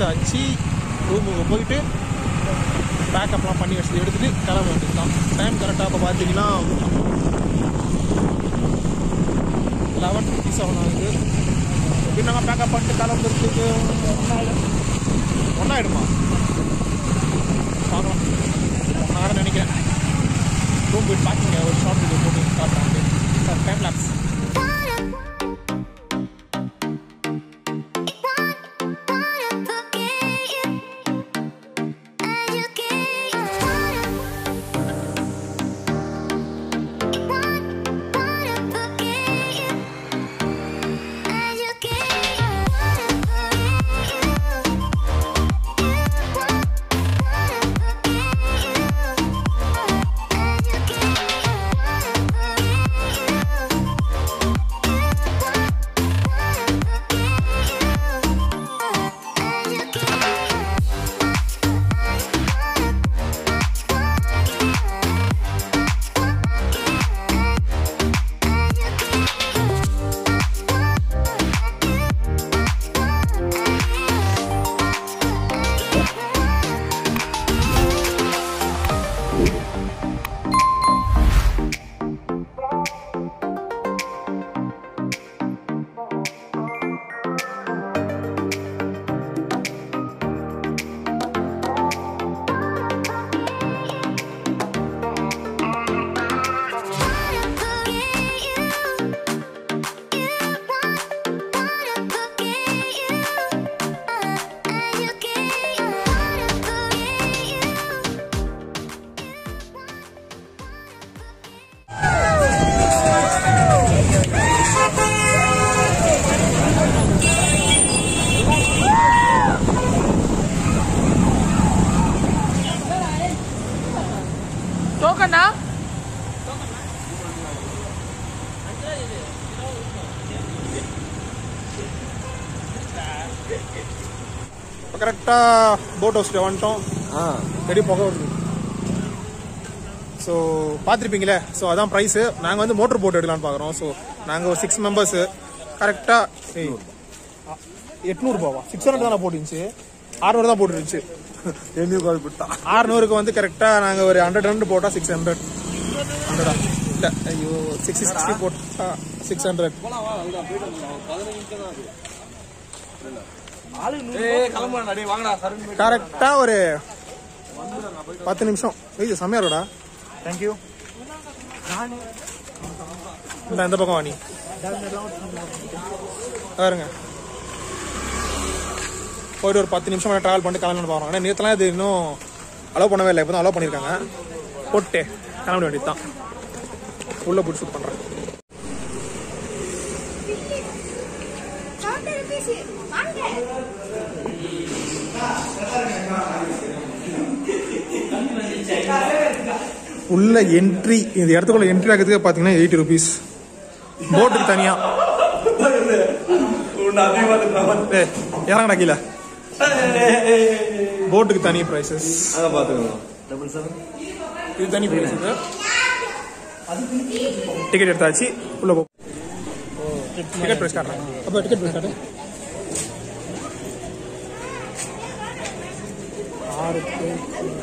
முடிச்சாச்சு ரூமுக்கு போயிட்டு பேக்கப்லாம் பண்ணி வச்சு எடுத்துட்டு கிளம்ப வேண்டியதுதான் டைம் கரெக்டாக இப்போ பார்த்தீங்கன்னா லெவன் ஃபிஃப்டி செவன் ஆகுது எப்படி நாங்கள் பேக்கப் பண்ணிட்டு கிளம்புறதுக்கு ஒன்றாயிடுமா பார்க்கலாம் ஒன் ஹவர் நினைக்கிறேன் ரூம் போய் பார்க்கிங்க ஒரு ஷார்ட் வீடியோ போட்டு காட்டுறாங்க டைம் லேப்ஸ் டோக்கனா இப்போ கரெக்டாக போட் ஹவுஸ்க்கு வந்துட்டோம் பெரிய புகை வருது ஸோ பார்த்துருப்பீங்களே ஸோ அதான் ப்ரைஸு நாங்கள் வந்து மோட்டர் போட் எடுக்கலாம்னு பார்க்குறோம் ஸோ நாங்கள் ஒரு சிக்ஸ் மெம்பர்ஸு கரெக்டாக எட்நூறுபாவா சிக்ஸ் ஹண்ட்ரட் தானே போட்டுருந்துச்சு ஆறுநூறு தான் போட்டுருந்துச்சு என்னையும் கால் விட்டா ஆறுநூறுக்கு வந்து கரெக்டாக நாங்கள் ஒரு ஹண்ட்ரட் ஹண்ட்ரட் போட்டால் சிக்ஸ் ஹண்ட்ரட் ஹண்ட்ரடா இல்லை ஐயோ சிக்ஸ்டி சிக்ஸ்டி போட்டா சிக்ஸ் ஹண்ட்ரட் கிளம்புறா டேய் வாங்கடா சரண் கரெக்டாக ஒரு பத்து நிமிஷம் இது செம்மையாரோடா தேங்க்யூ இந்த இந்த பக்கம் வாணி பாருங்க போயிட்டு ஒரு பத்து நிமிஷம் ட்ராவல் பண்ணிட்டு கிளம்பி போகிறோம் ஆனால் நேற்றுலாம் இது இன்னும் அலோவ் பண்ணவே இல்லை இப்போ தான் அலோவ் பண்ணியிருக்காங்க போட்டு கிளம்ப வேண்டியது தான் உள்ளே போட்டு ஷூட் பண்ணுறேன் உள்ள என்ட்ரி இந்த இடத்துக்குள்ள என்ட்ரி ஆகிறதுக்கு பார்த்தீங்கன்னா எயிட்டி ருபீஸ் போட்டுக்கு தனியா ஏய், இறங்கடா கீழே போட்டுக்கு தனி ப்ரைஸஸ் அங்க பாத்துக்கலாம் டபுள் செவன் இது தனி ப்ரைஸ் இது டிக்கெட் எடுத்தாச்சு உள்ள போ டிக்கெட் ப்ரைஸ் காட்டுறேன் அப்போ டிக்கெட் ப்ரைஸ் காட்டு ஆறு பேர்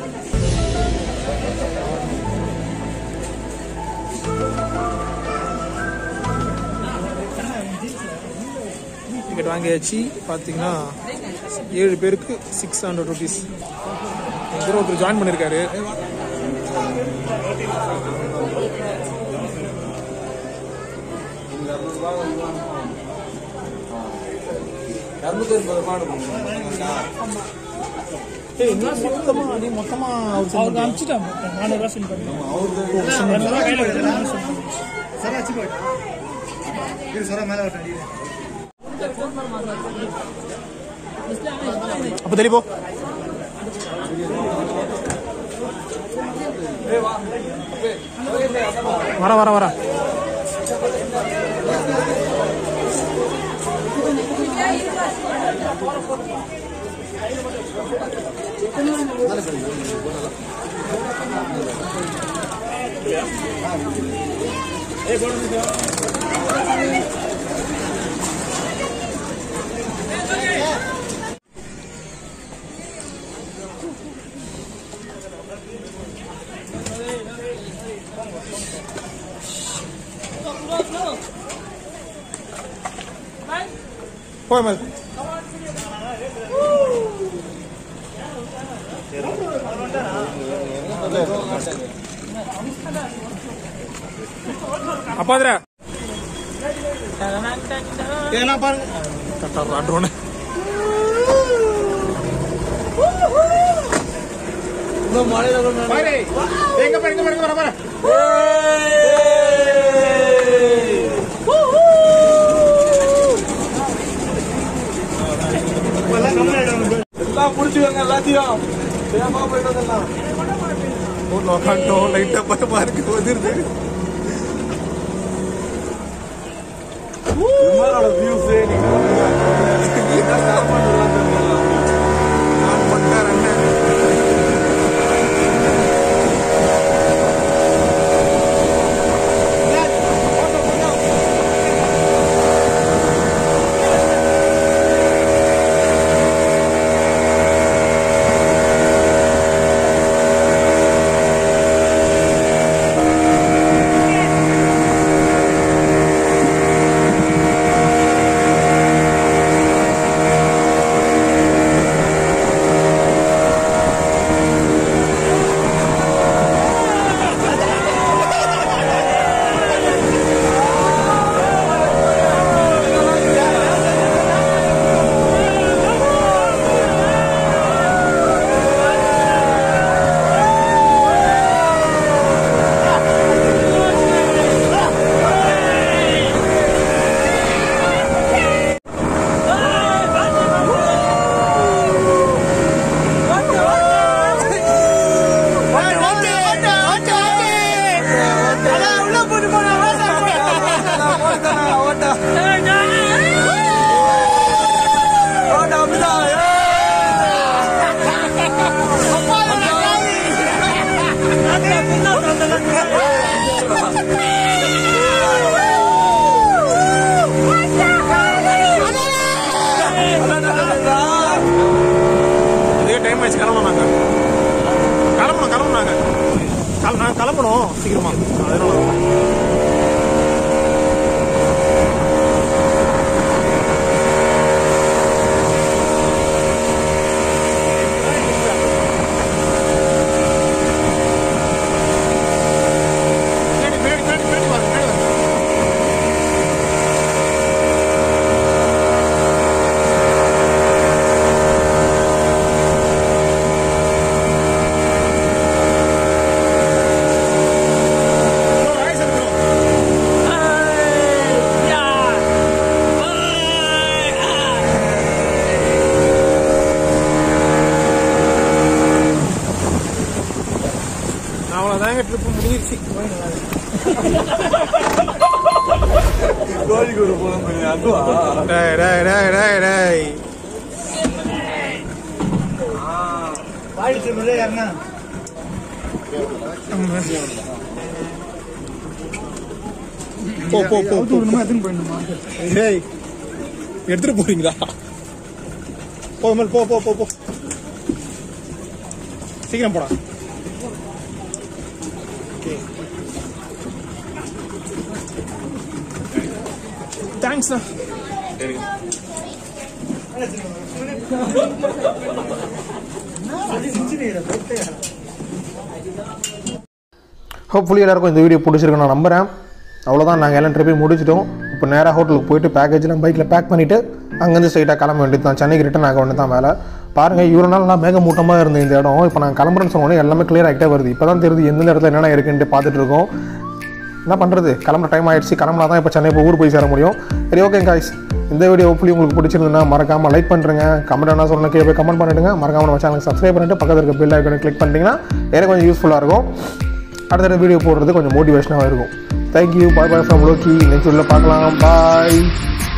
டிக்கெட் வாங்கியாச்சு பார்த்தீங்கன்னா ஏழு பேருக்கு சிக்ஸ் ஹண்ட்ரட் ருபீஸ் இதில் ஒருத்தர் ஜாயின் பண்ணியிருக்காரு இரநூத்தி எண்பது ரூபாய் ஏய் என்ன மொத்தமா நீ மொத்தமா அவர் அவருக்கு அனுப்பிச்சிட்டான் நானூறுரூவா சென்ட் பண்ணி இரநூறுவா கையில் வச்சுருந்தேன் அப்போ தெளிப்போ வர வர வர போய் மேல் அப்பாதுரா இதெல்லாம் பாருங்க கரெக்டாக ஆட்டுவோன்னு இந்த மழையில கூட பாரு எங்க பாரு எங்க பாரு எங்க பாரு பாரு எல்லாம் புடிச்சுக்கோங்க எல்லாத்தையும் வேகமா போயிட்டு வந்துடலாம் ஊர்ல உட்காந்துட்டோம் லைட்டா பயமா இருக்கு வந்துருது விமானோட வியூஸே நான் பக்கார் அண்ணன் இதே டைம் ஆயிடுச்சு கிளம்பணும் நாங்க கிளம்பணும் கிளம்பணும் நாங்க கிள- நாங்க கிளம்பணும் சீக்கிரமா அதனால பின்னாடி, பின்னாடி, பின்னாடி, பின்னாடி வாங்க, பின்னாடி வாங்க. bro, rise up, bro. அவ்வளோதாங்க ட்ரிப்பு முடிஞ்சிருச்சு கோழிக்கூடு போகணும் அதுவா டேய் டேய் டேய் டேய் டேய் போ போ போ போ டேய் எடுத்துட்டு போறீங்களா போ மேல் போ போ போ போ சீக்கிரம் போடா தேங்க்ஸ்ண்ணா ஹோப்ஃபுல்லி எல்லாருக்கும் இந்த வீடியோ பிடிச்சிருக்கு நான் நம்புறேன் அவ்வளோதான் நாங்கள் எல்லாம் ட்ரிப்பையும் முடிச்சிட்டோம் இப்போ நேராக ஹோட்டலுக்கு போயிட்டு பேக்கேஜ்லாம் பைக்கில் பேக் பண்ணிவிட்டு அங்கேருந்து ஸ்ட்ரைட்டாக கிளம்ப வேண்டியது தான் சென்னைக்கு ரிட்டன் ஆக வேண்டியது தான் மேலே பாருங்கள் இவ்வளோ நாள் நான் மேகமூட்டமாக இருந்த இந்த இடம் இப்போ நான் கிளம்புறேன்னு சொன்னோன்னே எல்லாமே கிளியர் ஆகிட்டே வருது இப்போ தான் தெரியுது எந்தெந்த இடத்துல என்னென்ன இருக்குன்ட்டு பார்த்துட்டு இருக்கோம் என்ன பண்ணுறது கிளம்புற டைம் ஆயிடுச்சு கிளம்புனா தான் இப்போ சென்னை இப்போ ஊர் போய் சேர முடியும் சரி ஓகே காய்ஸ் இந்த வீடியோ ஹோப்ஃபுல்லி உங்களுக்கு பிடிச்சிருந்ததுன்னா மறக்காமல் லைக் பண்ணுறேங்க கமெண்ட் என்ன சொல்லணும் கீழே போய் கமெண்ட் பண்ணிடுங்க மறக்காம நம்ம சேனலுக்கு சப்ஸ்கிரைப் பண்ணிட்டு பக்கத்தில் இருக்க பெல் ஐக்கனை கிளிக் பண்ணிட்டீங்கன்னா எனக்கு கொஞ்சம் யூஸ்ஃபுல்லாக இருக்கும் அடுத்த வீடியோ போடுறது கொஞ்சம் மோட்டிவேஷனாக இருக்கும் thank you bye bye from Lokki next உள்ள பார்க்கலாம் பாய்